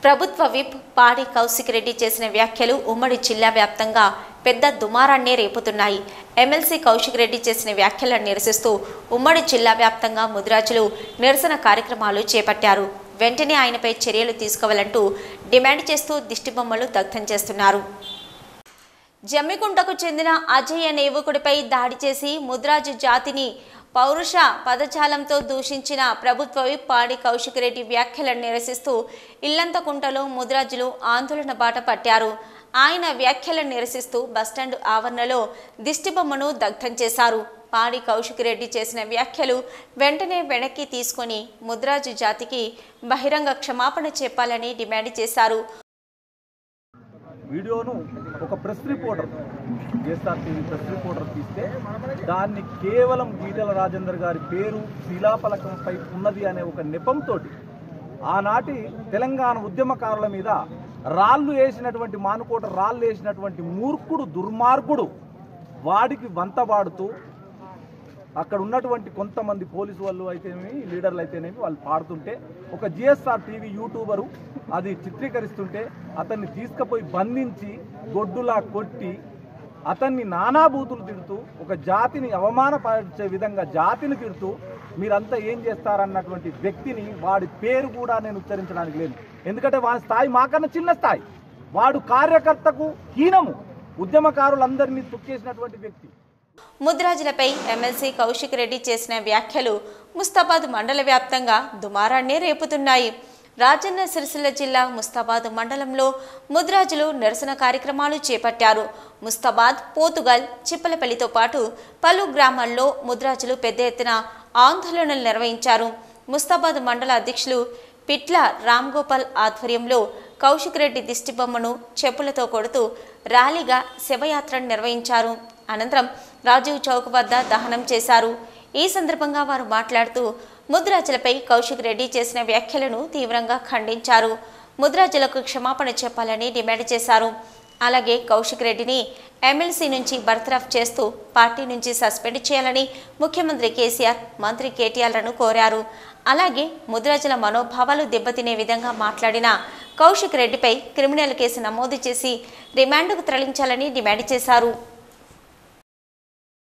ప్రభుత్వ విప్ పాడి కౌశిక్ రెడ్డి చేసిన వ్యాఖ్యలు ఉమ్మడి జిల్లా వ్యాప్తంగా పెద్ద దుమారాన్నే రేపుతున్నాయి ఎమ్మెల్సీ కౌశిక్ రెడ్డి చేసిన వ్యాఖ్యలను నిరసిస్తూ ఉమ్మడి జిల్లా వ్యాప్తంగా ముదిరాజులు నిరసన కార్యక్రమాలు చేపట్టారు వెంటనే ఆయనపై చర్యలు తీసుకోవాలంటూ డిమాండ్ చేస్తూ దిష్టిబొమ్మలు దగ్ధం చేస్తున్నారు జమ్మికుంటకు చెందిన అజయ్ అనే యువకుడిపై దాడి చేసి ముద్రాజు జాతిని పౌరుష పదజాలంతో దూషించిన ప్రభుత్వ విప్ పాడి కౌశిక్ రెడ్డి వ్యాఖ్యలను నిరసిస్తూ ఇల్లంతకుంటలో ముద్రాజులు ఆందోళన బాట పట్టారు ఆయన వ్యాఖ్యలను నిరసిస్తూ బస్టాండ్ ఆవరణలో దిష్టిబొమ్మను దగ్ధం చేశారు పాడి కౌశిక్ రెడ్డి చేసిన వ్యాఖ్యలు వెంటనే వెనక్కి తీసుకొని ముద్రాజు జాతికి బహిరంగ క్షమాపణ చెప్పాలని డిమాండ్ చేశారు వీడియోను ఒక press reporter SR TV press reporter తీస్తే దాన్ని కేవలం ఈటెల రాజేందర్ గారి పేరు శిలాఫలకంపై ఉన్నది అనే ఒక నెపంతో ఆనాటి తెలంగాణ ఉద్యమకారుల మీద రాళ్ళు వేసినటువంటి మానుకోట రాళ్ళు వేసినటువంటి మూర్ఖుడు దుర్మార్గుడు వాడికి వంతబాడుతూ అక్కడ ఉన్నటువంటి కొంతమంది పోలీసు వాళ్ళు అయితేనేమి లీడర్లు అయితేనేమి వాళ్ళు పాడుతుంటే ఒక జిఎస్ఆర్ టీవీ యూట్యూబరు అది చిత్రీకరిస్తుంటే అతన్ని తీసుకుపోయి బంధించి గొడ్డులా కొట్టి అతన్ని నానాభూతులు తిడుతూ ఒక జాతిని అవమానపరిచే విధంగా జాతిని తిడుతూ మీరంతా ఏం చేస్తారన్నటువంటి వ్యక్తిని వాడి పేరు కూడా నేను ఉచ్చరించడానికి లేదు ఎందుకంటే వాడి స్థాయి మాకన్నా చిన్న స్థాయి వాడు కార్యకర్తకు హీనము ఉద్యమకారులందరినీ తొక్కేసినటువంటి వ్యక్తి ముద్రాజులపై ఎమ్మెల్సీ కౌశిక్ రెడ్డి చేసిన వ్యాఖ్యలు ముస్తాబాద్ మండల వ్యాప్తంగా దుమారాన్నే రేపుతున్నాయి రాజన్న సిరిసిల్ల జిల్లా ముస్తాబాద్ మండలంలో ముద్రాజులు నిరసన కార్యక్రమాలు చేపట్టారు ముస్తాబాద్ పోతుగల్ చిప్పలపల్లితో పాటు పలు గ్రామాల్లో ముద్రాజులు పెద్ద ఎత్తున ఆందోళనలు నిర్వహించారు ముస్తాబాద్ మండల అధ్యక్షులు పిట్ల రామ్ గోపాల్ ఆధ్వర్యంలో కౌశిక్ రెడ్డి దిష్టిబొమ్మను చెప్పులతో కొడుతూ ర్యాలీగా శవయాత్రను నిర్వహించారు అనంతరం రాజీవ్ చౌక్ వద్ద దహనం చేశారు ఈ సందర్భంగా వారు మాట్లాడుతూ ముద్రాజులపై కౌశిక్ రెడ్డి చేసిన వ్యాఖ్యలను తీవ్రంగా ఖండించారు ముద్రాజులకు క్షమాపణ చెప్పాలని డిమాండ్ చేశారు అలాగే కౌశిక్ రెడ్డిని ఎమ్మెల్సీ నుంచి బర్తరఫ్ చేస్తూ పార్టీ నుంచి సస్పెండ్ చేయాలని ముఖ్యమంత్రి కేసీఆర్ మంత్రి కేటీఆర్లను కోరారు అలాగే ముద్రాజుల మనోభావాలు దెబ్బతినే విధంగా మాట్లాడిన కౌశిక్ రెడ్డిపై క్రిమినల్ కేసు నమోదు చేసి రిమాండ్కు తరలించాలని డిమాండ్ చేశారు